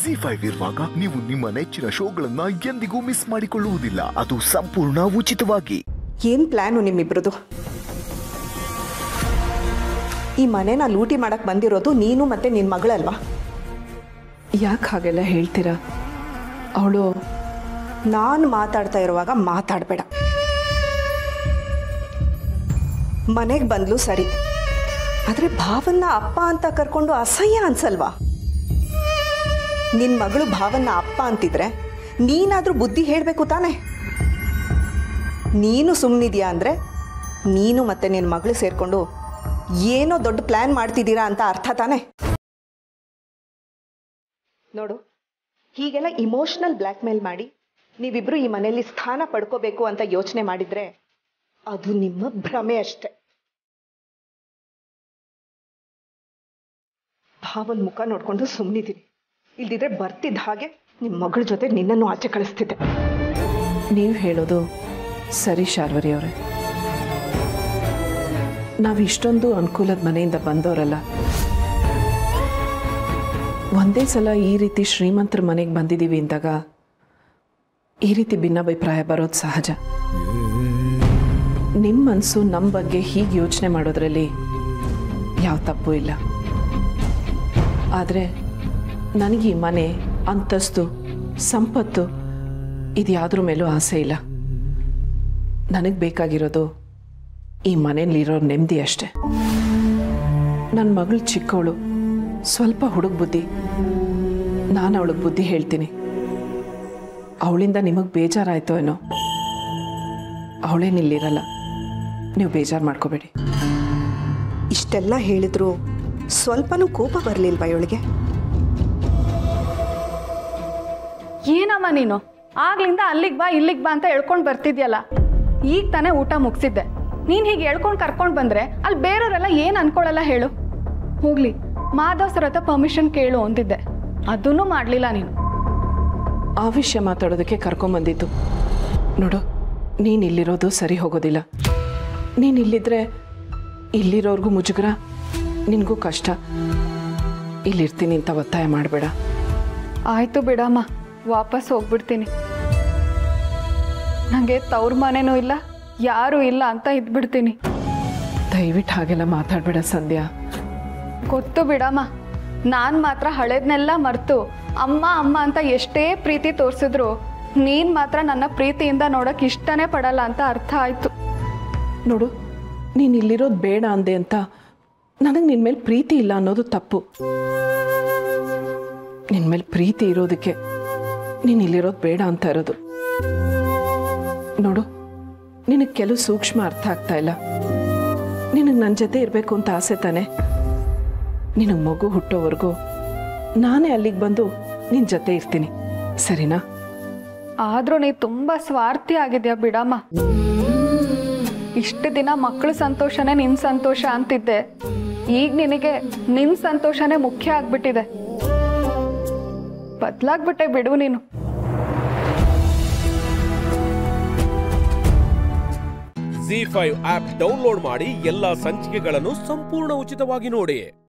G five ಇರುವಾಗ ನೀವು ನಿಮ್ಮ ನೆಚ್ಚಿನ ಶೋಗಳನ್ನ ಎಂದಿಗೂ ಮಿಸ್ ಮಾಡಿಕೊಳ್ಳುವುದಿಲ್ಲ ಅದು ಸಂಪೂರ್ಣ ಉಚಿತವಾಗಿ ಏನು ಪ್ಲ್ಯಾನು ನಿಮ್ಮಿಬ್ರದು ಈ ಮನೆನ ಲೂಟಿ ಮಾಡಕ್ ಬಂದಿರೋದು ನೀನು ಮತ್ತೆ ನಿನ್ನ ಮಗಳಲ್ವಾ ಯಾಕೆ ಹಾಗೆಲ್ಲ ಹೇಳ್ತೀರಾ ಅವಳು ನಾನು ಮಾತಾಡ್ತಾ ಇರುವಾಗ ಮಾತಾಡಬೇಡ ಮನೆಗೆ ಬಂದ್ಲು ಸರಿ ಆದರೆ ಭಾವನ್ನ ಅಪ್ಪ ಅಂತ ಕರ್ಕೊಂಡು ಅಸಹ್ಯ ಅನ್ಸಲ್ವಾ ನಿನ್ನ ಮಗಳು ಭಾವನ್ನ ಅಪ್ಪ ಅಂತಿದ್ರೆ ನೀನಾದರೂ ಬುದ್ಧಿ ಹೇಳಬೇಕು ತಾನೇ ನೀನು ಸುಮ್ಮನಿದ್ಯಾ ಅಂದರೆ ನೀನು ಮತ್ತೆ ನಿನ್ನ ಮಗಳು ಸೇರಿಕೊಂಡು ಏನೋ ದೊಡ್ಡ ಪ್ಲ್ಯಾನ್ ಮಾಡ್ತಿದ್ದೀರಾ ಅಂತ ಅರ್ಥ ತಾನೇ ನೋಡು ಹೀಗೆಲ್ಲ ಇಮೋಷನಲ್ ಬ್ಲ್ಯಾಕ್ ಮೇಲ್ ಮಾಡಿ ನೀವಿಬ್ರು ಈ ಮನೆಯಲ್ಲಿ ಸ್ಥಾನ ಪಡ್ಕೋಬೇಕು ಅಂತ ಯೋಚನೆ ಮಾಡಿದ್ರೆ ಅದು ನಿಮ್ಮ ಭ್ರಮೆ ಅಷ್ಟೆ ಭಾವನ್ ಮುಖ ನೋಡ್ಕೊಂಡು ಸುಮ್ಮನಿದ್ದೀನಿ ಇಲ್ದಿದ್ರೆ ಬರ್ತಿದ್ದ ಹಾಗೆ ನಿಮ್ಮ ಮಗಳ ಜೊತೆ ನಿನ್ನನ್ನು ಆಚೆ ಕಳಿಸ್ತಿದ್ದೆ ನೀವು ಹೇಳೋದು ಸರಿ ಶಾರ್ವರಿ ಅವರೇ ನಾವು ಇಷ್ಟೊಂದು ಅನುಕೂಲದ ಮನೆಯಿಂದ ಬಂದವರಲ್ಲ ಒಂದೇ ಸಲ ಈ ರೀತಿ ಶ್ರೀಮಂತರ ಮನೆಗೆ ಬಂದಿದ್ದೀವಿ ಅಂದಾಗ ಈ ರೀತಿ ಭಿನ್ನಾಭಿಪ್ರಾಯ ಬರೋದು ಸಹಜ ನಿಮ್ಮ ಮನಸ್ಸು ನಮ್ಮ ಬಗ್ಗೆ ಹೀಗೆ ಯೋಚನೆ ಮಾಡೋದ್ರಲ್ಲಿ ಯಾವ ತಪ್ಪು ಇಲ್ಲ ಆದರೆ ನನಗೆ ಈ ಮನೆ ಅಂತಸ್ತು ಸಂಪತ್ತು ಇದು ಯಾವುದ್ರ ಮೇಲೂ ಆಸೆ ಇಲ್ಲ ನನಗೆ ಬೇಕಾಗಿರೋದು ಈ ಮನೇಲಿರೋ ನೆಮ್ಮದಿ ಅಷ್ಟೆ ನನ್ನ ಮಗಳು ಚಿಕ್ಕವಳು ಸ್ವಲ್ಪ ಹುಡುಗ ಬುದ್ಧಿ ನಾನು ಅವಳಿಗೆ ಬುದ್ಧಿ ಹೇಳ್ತೀನಿ ಅವಳಿಂದ ನಿಮಗೆ ಬೇಜಾರಾಯ್ತೋ ಏನೋ ಅವಳೇನಿಲ್ಲಿರಲ್ಲ ನೀವು ಬೇಜಾರು ಮಾಡ್ಕೋಬೇಡಿ ಇಷ್ಟೆಲ್ಲ ಹೇಳಿದ್ರು ಸ್ವಲ್ಪನೂ ಕೋಪ ಬರಲಿಲ್ವಾ ಇವಳಿಗೆ ಏನಮ್ಮ ನೀನು ಆಗ್ಲಿಂದ ಅಲ್ಲಿಗೆ ಬಾ ಇಲ್ಲಿಗೆ ಬಾ ಅಂತ ಹೇಳ್ಕೊಂಡು ಬರ್ತಿದ್ಯಲ್ಲ ಈಗ ತಾನೇ ಊಟ ಮುಗಿಸಿದ್ದೆ ನೀನು ಹೀಗೆ ಹೇಳ್ಕೊಂಡು ಕರ್ಕೊಂಡು ಬಂದ್ರೆ ಅಲ್ಲಿ ಬೇರೆಯವರೆಲ್ಲ ಏನು ಅನ್ಕೊಳ್ಳಲ್ಲ ಹೇಳು ಹೋಗ್ಲಿ ಮಾಧವ್ ಸರ್ ಹತ್ರ ಪರ್ಮಿಷನ್ ಕೇಳು ಅಂತಿದ್ದೆ ಅದನ್ನೂ ಮಾಡಲಿಲ್ಲ ನೀನು ಆ ವಿಷಯ ಮಾತಾಡೋದಕ್ಕೆ ಕರ್ಕೊಂಬಂದಿದ್ದು ನೋಡು ನೀನು ಇಲ್ಲಿರೋದು ಸರಿ ಹೋಗೋದಿಲ್ಲ ನೀನು ಇಲ್ಲಿದ್ರೆ ಇಲ್ಲಿರೋರ್ಗೂ ಮುಜುಗರ ನಿನಗೂ ಕಷ್ಟ ಇಲ್ಲಿರ್ತೀನಿ ಅಂತ ಒತ್ತಾಯ ಮಾಡಬೇಡ ಆಯ್ತು ಬಿಡಮ್ಮ ವಾಪಸ್ ಹೋಗ್ಬಿಡ್ತೀನಿ ನನಗೆ ತವ್ರ ಮನೆನೂ ಇಲ್ಲ ಯಾರೂ ಇಲ್ಲ ಅಂತ ಇದ್ಬಿಡ್ತೀನಿ ದಯವಿಟ್ಟು ಹಾಗೆಲ್ಲ ಮಾತಾಡಬೇಡ ಸಂಧ್ಯಾ ಗೊತ್ತು ಬಿಡಮ್ಮ ನಾನು ಮಾತ್ರ ಹಳೇದ್ನೆಲ್ಲ ಮರ್ತು ಅಮ್ಮ ಅಮ್ಮ ಅಂತ ಎಷ್ಟೇ ಪ್ರೀತಿ ತೋರಿಸಿದ್ರು ನೀನು ಮಾತ್ರ ನನ್ನ ಪ್ರೀತಿಯಿಂದ ನೋಡೋಕೆ ಇಷ್ಟನೇ ಪಡಲ್ಲ ಅಂತ ಅರ್ಥ ಆಯಿತು ನೋಡು ನೀನು ಇಲ್ಲಿರೋದು ಬೇಡ ಅಂದೆ ಅಂತ ನನಗೆ ನಿನ್ನ ಮೇಲೆ ಪ್ರೀತಿ ಇಲ್ಲ ಅನ್ನೋದು ತಪ್ಪು ನಿನ್ನ ಮೇಲೆ ಪ್ರೀತಿ ಇರೋದಕ್ಕೆ ನೀನು ಇಲ್ಲಿರೋದು ಬೇಡ ಅಂತ ಇರೋದು ನೋಡು ನಿನಗೆ ಕೆಲವು ಸೂಕ್ಷ್ಮ ಅರ್ಥ ಆಗ್ತಾ ಇಲ್ಲ ನಿನಗೆ ನನ್ನ ಜೊತೆ ಇರಬೇಕು ಅಂತ ಆಸೆ ತಾನೆ ನಿನಗೆ ಮಗು ಹುಟ್ಟೋವರೆಗೂ ನಾನೇ ಅಲ್ಲಿಗೆ ಬಂದು ನಿನ್ನ ಜೊತೆ ಇರ್ತೀನಿ ಸರಿನಾ ಆದರೂ ನೀ ತುಂಬ ಸ್ವಾರ್ಥಿ ಆಗಿದ್ಯಾ ಬಿಡಮ್ಮ ಇಷ್ಟು ದಿನ ಮಕ್ಕಳ ಸಂತೋಷನೇ ನಿನ್ನ ಸಂತೋಷ ಅಂತಿದ್ದೆ ಈಗ ನಿನಗೆ ನಿನ್ನ ಸಂತೋಷನೇ ಮುಖ್ಯ ಆಗ್ಬಿಟ್ಟಿದೆ ಬದಲಾಗ್ಬಿಟ್ಟೆ ಬಿಡು ನೀನು ಜಿ ಫೈವ್ ಆಪ್ ಡೌನ್ಲೋಡ್ ಮಾಡಿ ಎಲ್ಲಾ ಸಂಚಿಕೆಗಳನ್ನು ಸಂಪೂರ್ಣ ಉಚಿತವಾಗಿ ನೋಡಿ